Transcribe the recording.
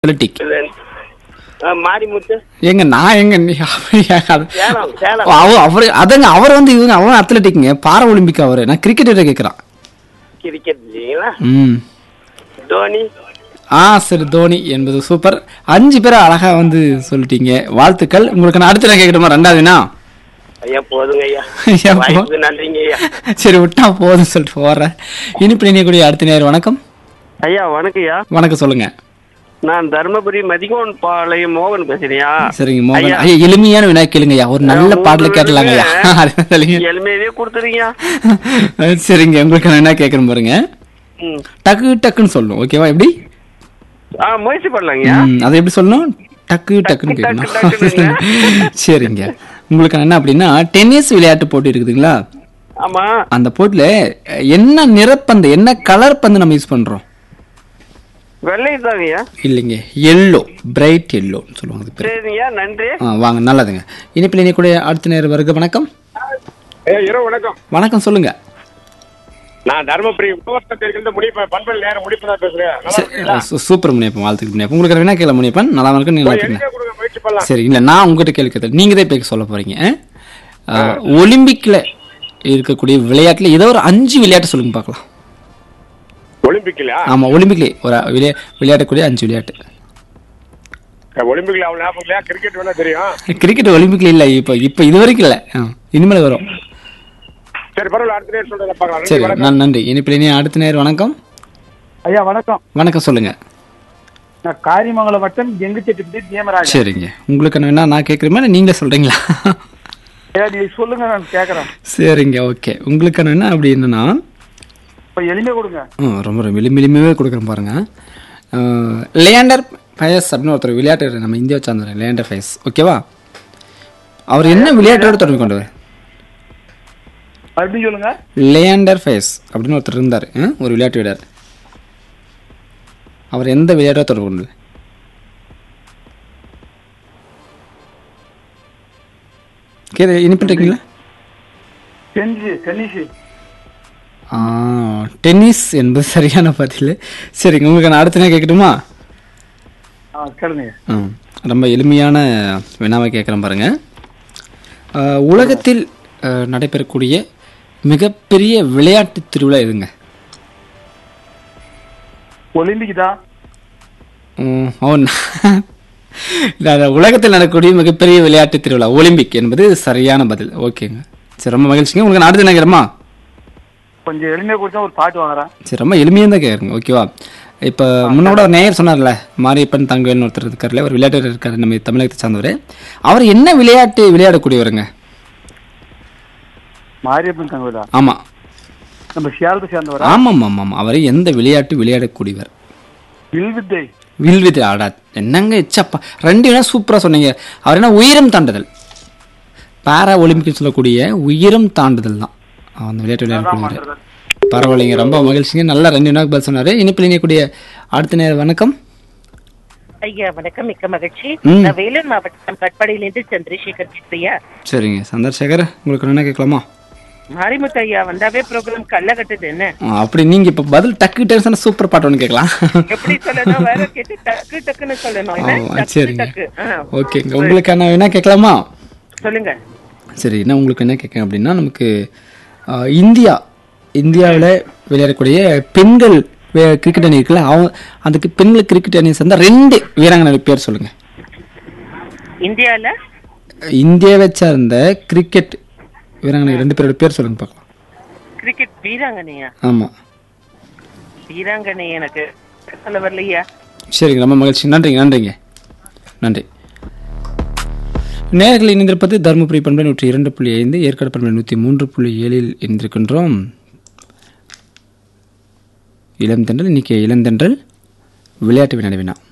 Politic ஆ, மாரிமுத்து ஏங்க நான் எங்க நீ அப்படியா? அது- சேலம் சேலம் அவ அவரு அதங்க அவர் வந்து இவங்க அவன் அத்லட்டிக்ங்க பாரா ஒலிம்பிக் அவரு நான் கிரிக்கெட்டரை கேட்குறான் கிரிக்கெட் இல்லைங்களா ம் தோனி ஆ சரி தோனி என்பது சூப்பர் அஞ்சு பேரை அழகா வந்து சொல்லிட்டீங்க வாழ்த்துக்கள் உங்களுக்கு நான் அடுத்து நான் கேட்கணுமா ரெண்டாவதுனா ஐயா போதுங்க ஐயா ஐயா, போ- வாய்ப்புக்கு நன்றிங்க ஐயா சரி விட்டா போதும் சொல்லிட்டு போடுறேன் இனிப்பு இணையக்கூடிய அடுத்த நேரம் வணக்கம் ஐயா வணக்கம் ஐயா வணக்கம் சொல்லுங்க நான் தர்மபுரி மதிகோன் பாளையம் மோகன் பேசுறியா சரிங்க மோகன் ஐயா. ஐயா எளிமையான வினா கேளுங்க ஐயா ஒரு நல்ல மூணு பாடல கேட்டலாங்க ஐயா வினா. சொல்லுங்க. எளிமையாவே கொடுத்துறீங்க சரிங்க உங்களுக்கு நான் என்ன கேட்கறேன் பாருங்க ம். டக்கு டக்குன்னு சொல்லணும் ஓகேவா எப்படி ஆ முயற்சி பண்ணலாங்கய்யா ம், அதை எப்படி சொல்லணும் டக்கு டக்குன்னு டக்கு, கேட்கணும் டக்குனுங்க. சரிங்க உங்களுக்கு என்ன அப்படின்னா டென்னிஸ் விளையாட்டு போட்டி இருக்குதுங்களா ஆமா அந்த போட்டியில என்ன நிறப்பந்து என்ன கலர் பந்து நம்ம யூஸ் பண்றோம் வெள்ளை தாங்கய்யா இல்லைங்க எல்லோ பிரைட் எல்லோன்னு சொல்லுவாங்க அது பேர் சரிங்கய்யா நன்றி ஆ வாங்க நல்லதுங்க இனிப்பில் இணைக்கூடிய அடுத்த நேரம் வருக வணக்கம் ஏ இரவு வணக்கம் வணக்கம் சொல்லுங்க நான் தர்மபுரி உபவர்த்தத்திலிருந்து முடிப்ப பண்பல் நேரம் முடிப்பு தான் பேசுறேன் நல்லா சரி, இருக்கீங்களா? சு- சூப்பர் முனியப்பன் வாழ்த்துக்கு முனியப்பன் உங்களுக்கு என்ன கேள்வி முனியப்பன் நல்லா இருக்கு நீங்க கொஞ்சம் நல்லா எளிமையா கொடுங்க முயற்சி பண்ணலாம் சரி இல்ல நான் உங்ககிட்ட கேள்வி கேட்டேன் நீங்க தான் இப்ப சொல்ல போறீங்க ஆ, ஒலிம்பிக்ல இருக்கக்கூடிய விளையாட்டுல ஏதோ ஒரு அஞ்சு விளையாட்டு சொல்லுங்க பார்க்கலாம் ஒலிம்பிக்ல ஆமா ஒலிம்பிக்ல ஒரு விளையா விளையாடக்கூடிய அஞ்சு விளையாட்டு ஒலிம்பிக்ல அவ்வளவு ஞாபகம் இல்லையா கிரிக்கெட் வேணா தெரியும் கிரிக்கெட் ஒலிம்பிக்ல இல்ல இப்ப இப்ப இது வரைக்கும் இல்ல ஆ, இனிமேல் வரும் சரி பரவாயில்ல அடுத்த நேரம் சொல்றேன் பார்க்கலாம் சரி நன்றி, வணக்கம். நான் நன்றி இனிப்பில் இனி அடுத்த நேரம் வணக்கம் ஐயா வணக்கம் வணக்கம் சொல்லுங்க நான் காரியமங்கலம் வட்டம் எங்குச்செட்டிப்பட்டி தீமராஜ் சரிங்க உங்களுக்கு வேணா நான் கேட்குறேன் நீங்களே சொல்றீங்களா ஐயா நீ சொல்லுங்க நான் கேட்கறேன் சரிங்க ஓகே உங்களுக்கு என்ன அப்படி என்னன்னா இப்ப எளிமை கொடுங்க ம், ரொம்ப ரொம்ப எளிமை எளிமையாகவே கொடுக்குறேன் பாருங்க லேண்டர் ஃபயஸ் அப்படின்னு ஒருத்தர் விளையாட்டு நம்ம இந்தியாவை சார்ந்தவர் லேண்டர் ஃபயஸ் ஓகேவா அவர் என்ன விளையாட்டோட தொடர்பு கொண்டவர் மறுபடியும் சொல்லுங்க லேண்டர் ஃபயஸ் அப்படின்னு ஒருத்தர் இருந்தார் ஒரு விளையாட்டு வீரர் அவர் எந்த விளையாட்டோட தொடர்பு கொண்டது கேது இனிப்பிட்டுருக்கீங்களா டென்னிஸ் டென்னிஸ் ஆ, டென்னிஸ் என்பது சரியான பதில் சரிங்க உங்களுக்கு நான் அடுத்த நேரம் கேட்கட்டுமா ஆ கேளுங்க ம், ரொம்ப எளிமையான வினாவை கேட்குறேன் பாருங்க ஆ, உலகத்தில் ஆ, நடைபெறக்கூடிய மிகப்பெரிய விளையாட்டு திருவிழா எதுங்க ஒலிம்பிக் தான் ம், அவன் இல்ல, அது உலகத்தில் நடக்கக்கூடிய மிகப்பெரிய விளையாட்டு திருவிழா ஒலிம்பிக் என்பது சரியான பதில் ஓகேங்க சரி ரொம்ப மகிழ்ச்சிங்க உங்களுக்கு நான் அடுத்து என்ன கேட்குறேமா கொஞ்சம் எளிமையா கொடுத்தா ஒரு பாட்டு வாங்குறேன் சரி ரொம்ப எளிமையாக தான் கேட்குறேங்க ஓகேவா இப்போ முன்னோட ஒரு நேயர் சொன்னார்ல மாரியப்பன் தங்கவேல்னு ஒருத்தர் இருக்கார்ல ஒரு விளையாட்டு வீரர் இருக்காரு நம்ம தமிழகத்தை சார்ந்தவர் அவர் என்ன விளையாட்டு விளையாடக்கூடியவருங்க மாரியப்பன் தங்கவேலா ஆமாம் நம்ம சேலத்தை சேர்ந்தவரா ஆமாம் ஆமாம் ஆமாம் அவர் எந்த விளையாட்டு விளையாடக்கூடியவர் வில்வித்தை வில்வித்தை ஆடா என்னங்க எச்சப்பா ரெண்டு வேணா சூப்பராக சொன்னீங்க அவர் என்ன உயரம் தாண்டுதல் பாரா ஒலிம்பிக் சொல்லக்கூடிய உயரம் தாண்டுதல் தான் அந்த விளையாட்டு விளையாடக்கூடியவர் பரவாயில்லைங்க ரொம்ப மகிழ்ச்சிங்க நல்லா ரெண்டு வினாக்கு பதில் சொன்னார் இனிப்பில் இணையக்கூடிய அடுத்த நேரம் வணக்கம் ஐயா வணக்கம் மிக்க மகிழ்ச்சி ம். நான் வேலூர் மாவட்டம் கட்பாடியிலிருந்து சந்திரசேகர் சித்திரியா சரிங்க சந்திரசேகர் உங்களுக்கு என்ன கேட்கலாமா மாரிமுத்து ஐயா வந்தாவே ப்ரோக்ராம் கல்ல கட்டுது என்ன ஆ, அப்படி நீங்க இப்ப பதில் டக்கு டென்ஷன் சூப்பர் பாட்டு ஒன்று கேட்கலாம் எப்படி சொல்லணும் வேற கேட்டு டக்கு டக்குன்னு சொல்லணும் என்ன? ஆமா, டக்கு, சரிங்க. டக்கு. ஆ. ஓகேங்க உங்களுக்கு என்ன என்ன கேட்கலாமா சொல்லுங்க சரி என்ன உங்களுக்கு என்ன கேட்க அப்படின்னா நமக்கு ஆ, இந்தியா இந்தியாவில் விளையாடக்கூடிய பெண்கள் வே- கிரிக்கெட் அணி இருக்குல்ல அவங்க அதுக்கு பெண்கள் கிரிக்கெட் அணி சேர்ந்த ரெண்டு வீராங்கனை பேர் சொல்லுங்க இந்தியால இந்தியாவை சார்ந்த கிரிக்கெட் வீராங்கனை ரெண்டு பேரோட பேர் சொல்லுங்க பார்க்கலாம் கிரிக்கெட் வீராங்கனையா ஆமா வீராங்கனை எனக்கு சொல்ல வரலையா சரிங்க ரொம்ப மகிழ்ச்சி நன்றிங்க நன்றிங்க நன்றி நேர்கள் இணைந்திருப்பது தருமபுரி பண்பை நூற்றி இரண்டு புள்ளி ஐந்து ஏற்காடு பண்பை நூற்றி மூன்று புள்ளி ஏழில் இணைந்திருக்கின்றோம் இளந்தென்றல் இன்னைக்கு இளந்தென்றல் விளையாட்டு வினாடி வினா